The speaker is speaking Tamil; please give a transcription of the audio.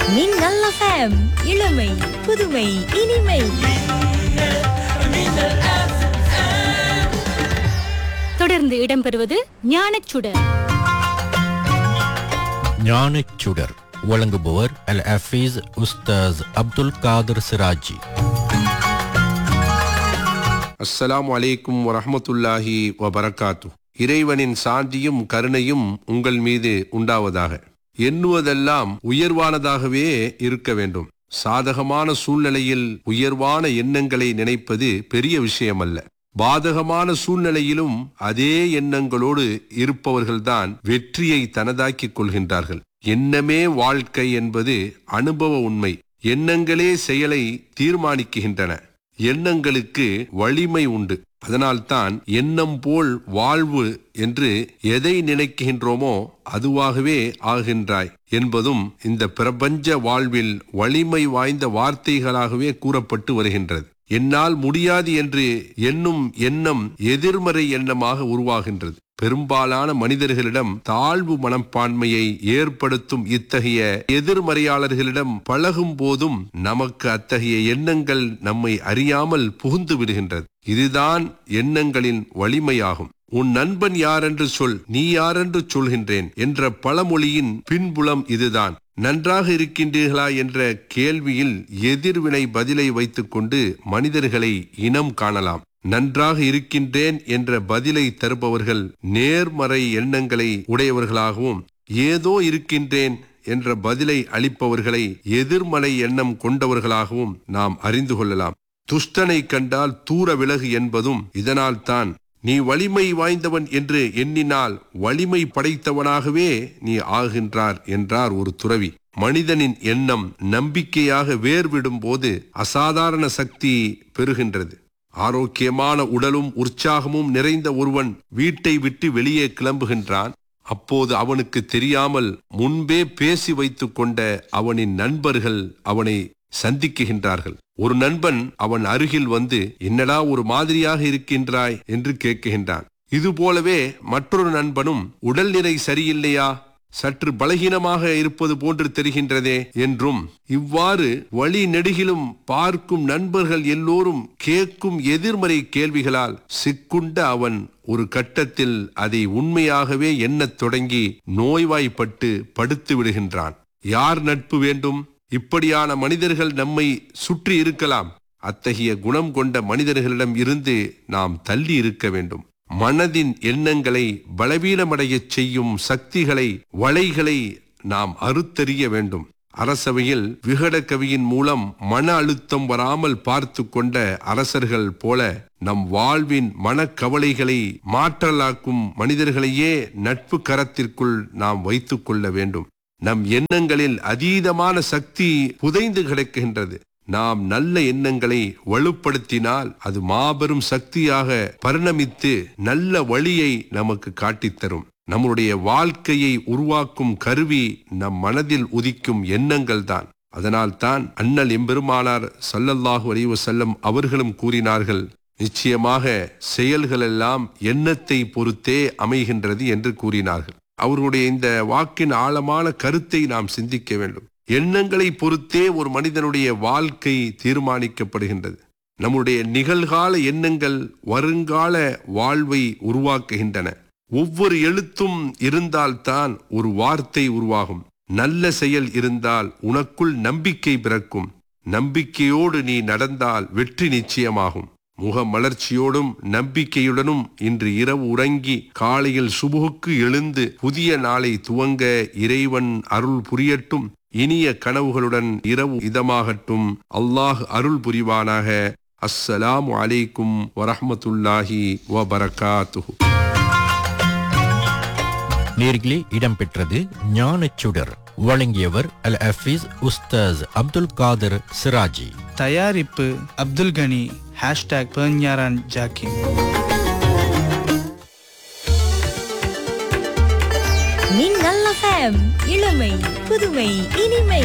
மின்னல் FM இளமை புதுமை இனிமை தொடர்ந்து இடம்பெறுவது ஞானச்சுடர் ஞானச்சுடர் வழங்குபவர் அல் ஹஃபீஸ் உஸ்தாஸ் அப்துல் காதர் சிராஜி அஸ்ஸலாமு அலைக்கும் வரஹ்மத்துல்லாஹி வபரகாத்து இறைவனின் சாந்தியும் கருணையும் உங்கள் மீது உண்டாவதாக எண்ணுவதெல்லாம் உயர்வானதாகவே இருக்க வேண்டும் சாதகமான சூழ்நிலையில் உயர்வான எண்ணங்களை நினைப்பது பெரிய விஷயமல்ல பாதகமான சூழ்நிலையிலும் அதே எண்ணங்களோடு இருப்பவர்கள்தான் வெற்றியை தனதாக்கிக் கொள்கின்றார்கள் எண்ணமே வாழ்க்கை என்பது அனுபவ உண்மை எண்ணங்களே செயலை தீர்மானிக்குகின்றன எண்ணங்களுக்கு வலிமை உண்டு அதனால்தான் எண்ணம் போல் வாழ்வு என்று எதை நினைக்கின்றோமோ அதுவாகவே ஆகின்றாய் என்பதும் இந்த பிரபஞ்ச வாழ்வில் வலிமை வாய்ந்த வார்த்தைகளாகவே கூறப்பட்டு வருகின்றது என்னால் முடியாது என்று எண்ணும் எண்ணம் எதிர்மறை எண்ணமாக உருவாகின்றது பெரும்பாலான மனிதர்களிடம் தாழ்வு மனப்பான்மையை ஏற்படுத்தும் இத்தகைய எதிர்மறையாளர்களிடம் பழகும் போதும் நமக்கு அத்தகைய எண்ணங்கள் நம்மை அறியாமல் புகுந்து விடுகின்றது இதுதான் எண்ணங்களின் வலிமையாகும் உன் நண்பன் யாரென்று சொல் நீ யாரென்று சொல்கின்றேன் என்ற பழமொழியின் பின்புலம் இதுதான் நன்றாக இருக்கின்றீர்களா என்ற கேள்வியில் எதிர்வினை பதிலை வைத்துக்கொண்டு மனிதர்களை இனம் காணலாம் நன்றாக இருக்கின்றேன் என்ற பதிலை தருபவர்கள் நேர்மறை எண்ணங்களை உடையவர்களாகவும் ஏதோ இருக்கின்றேன் என்ற பதிலை அளிப்பவர்களை எதிர்மறை எண்ணம் கொண்டவர்களாகவும் நாம் அறிந்து கொள்ளலாம் துஷ்டனை கண்டால் தூர விலகு என்பதும் இதனால்தான் நீ வலிமை வாய்ந்தவன் என்று எண்ணினால் வலிமை படைத்தவனாகவே நீ ஆகின்றார் என்றார் ஒரு துறவி மனிதனின் எண்ணம் நம்பிக்கையாக வேர்விடும் போது அசாதாரண சக்தி பெறுகின்றது ஆரோக்கியமான உடலும் உற்சாகமும் நிறைந்த ஒருவன் வீட்டை விட்டு வெளியே கிளம்புகின்றான் அப்போது அவனுக்கு தெரியாமல் முன்பே பேசி வைத்துக் கொண்ட அவனின் நண்பர்கள் அவனை சந்திக்குகின்றார்கள் ஒரு நண்பன் அவன் அருகில் வந்து என்னடா ஒரு மாதிரியாக இருக்கின்றாய் என்று கேட்குகின்றான் இது போலவே மற்றொரு நண்பனும் உடல்நிலை சரியில்லையா சற்று பலகீனமாக இருப்பது போன்று தெரிகின்றதே என்றும் இவ்வாறு வழி நெடுகிலும் பார்க்கும் நண்பர்கள் எல்லோரும் கேட்கும் எதிர்மறை கேள்விகளால் சிக்குண்ட அவன் ஒரு கட்டத்தில் அதை உண்மையாகவே எண்ணத் தொடங்கி நோய்வாய்ப்பட்டு படுத்து விடுகின்றான் யார் நட்பு வேண்டும் இப்படியான மனிதர்கள் நம்மை சுற்றி இருக்கலாம் அத்தகைய குணம் கொண்ட மனிதர்களிடம் இருந்து நாம் தள்ளி இருக்க வேண்டும் மனதின் எண்ணங்களை பலவீனமடையச் செய்யும் சக்திகளை வளைகளை நாம் அறுத்தறிய வேண்டும் அரசவையில் விகட கவியின் மூலம் மன அழுத்தம் வராமல் பார்த்து கொண்ட அரசர்கள் போல நம் வாழ்வின் மனக்கவலைகளை மாற்றலாக்கும் மனிதர்களையே நட்பு கரத்திற்குள் நாம் வைத்துக் கொள்ள வேண்டும் நம் எண்ணங்களில் அதீதமான சக்தி புதைந்து கிடக்கின்றது நாம் நல்ல எண்ணங்களை வலுப்படுத்தினால் அது மாபெரும் சக்தியாக பரிணமித்து நல்ல வழியை நமக்கு காட்டித்தரும் நம்முடைய வாழ்க்கையை உருவாக்கும் கருவி நம் மனதில் உதிக்கும் எண்ணங்கள் தான் அதனால்தான் அண்ணல் எம்பெருமானார் சல்லல்லாஹு அலைஹி வஸல்லம் அவர்களும் கூறினார்கள் நிச்சயமாக செயல்களெல்லாம் எண்ணத்தை பொறுத்தே அமைகின்றது என்று கூறினார்கள் அவர்களுடைய இந்த வாக்கின் ஆழமான கருத்தை நாம் சிந்திக்க வேண்டும் எண்ணங்களை பொறுத்தே ஒரு மனிதனுடைய வாழ்க்கை தீர்மானிக்கப்படுகின்றது நம்முடைய நிகழ்கால எண்ணங்கள் வருங்கால வாழ்வை உருவாக்குகின்றன ஒவ்வொரு எழுத்தும் இருந்தால்தான் ஒரு வார்த்தை உருவாகும் நல்ல செயல் இருந்தால் உனக்குள் நம்பிக்கை பிறக்கும் நம்பிக்கையோடு நீ நடந்தால் வெற்றி நிச்சயமாகும் முக மலர்ச்சியோடும் நம்பிக்கையுடனும் இன்று இரவு உறங்கி காலையில் சுபுகுக்கு எழுந்து புதிய நாளை துவங்க இறைவன் அருள் புரியட்டும் இனிய கனவுகளுடன் இரவு இதமாகட்டும் அல்லாஹ் அருள் புரிவானாக அஸ்ஸலாமு அலைக்கும் வரஹ்மத்துல்லாஹி வபரகாத்துஹு நேர்களே இடம்பெற்றது ஞானச்சுடர் வழங்கியவர் அல் ஹஃபீஸ் உஸ்தாஸ் அப்துல் காதர் சிராஜி தயாரிப்பு அப்துல் கனி ஹேஷ்டாக் பெர்ஞாரான் ஜாக்கின் மின்னல் FM இளமை புதுமை இனிமை